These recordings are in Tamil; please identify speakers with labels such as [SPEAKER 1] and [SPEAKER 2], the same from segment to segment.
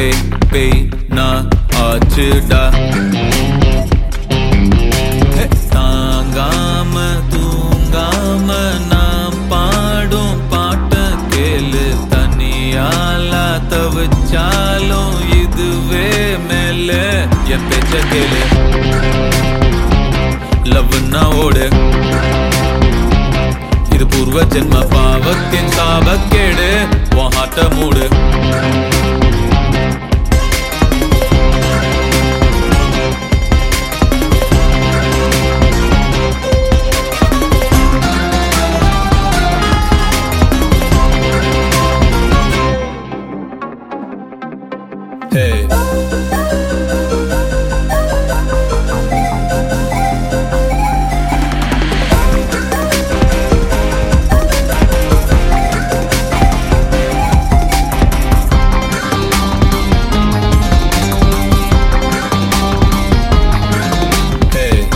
[SPEAKER 1] பேய் பேய் நான் ஆச்சுடா தாங்காம தூங்காம நான் பாடும் பாட்ட கேளு தனியால தவிச்சாலும் இதுவே மேல என் பேச்ச கேளு லவ்னா ஓடு இது பூர்வ ஜென்ம பாவத்தின் சாபக்கேடு உன் ஹாட்ட மூடு Hey. Hey.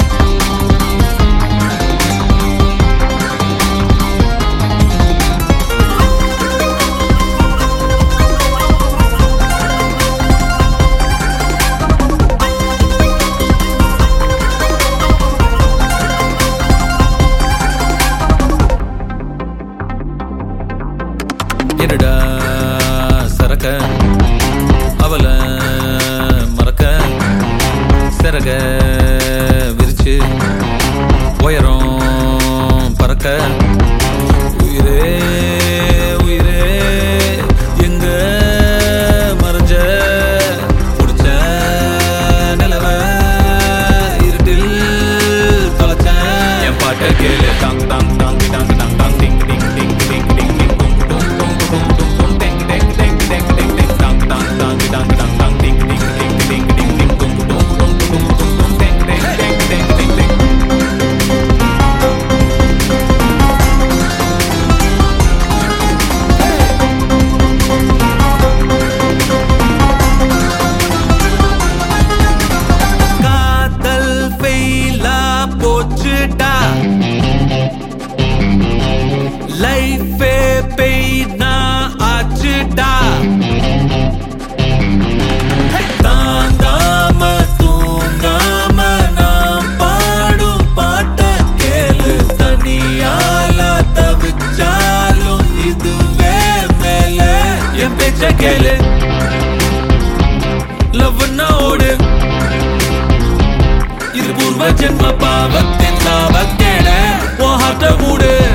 [SPEAKER 1] என்னடா சரக்க அவள மறக்க சிறக விரிச்சு உயரம் பறக்க உயிரே உயிரே எங்க மறைஞ்ச புடிச்ச நிலவ இருட்டில் தொலைச்ச என் பாட்டை கேளு டாங் டாங் டாங் டாங் டாங் டாங் டிங் டிங் டிங் டிங் டிங் டிங் டும் டும் டும் டும் டும் டும் டிங் டிங் டிங் டிங் டிங் டிங் டாங் டாங் டாங் டாங் டாங் டாங் டிங் டிங் டிங் டிங் டிங் டிங் டும் டும் டும் டும் டும் டும் டிங் டிங் டிங் டிங் டிங் டிங் காதல் ஃபெயிலா போச்சுடா லைஃபே பெய்னா ஆச்சுடா தாங்காம தூங்காம நாம் பாடும் பாட்ட கேளு தனியால தவிச்சாலும் இதுவே மேல என் பேச்ச கேளு லவ்னா ஓடு இது பூர்வ ஜென்ம பாவத்தின் சாபக்கேட உன் ஹார்ட்ட மூடு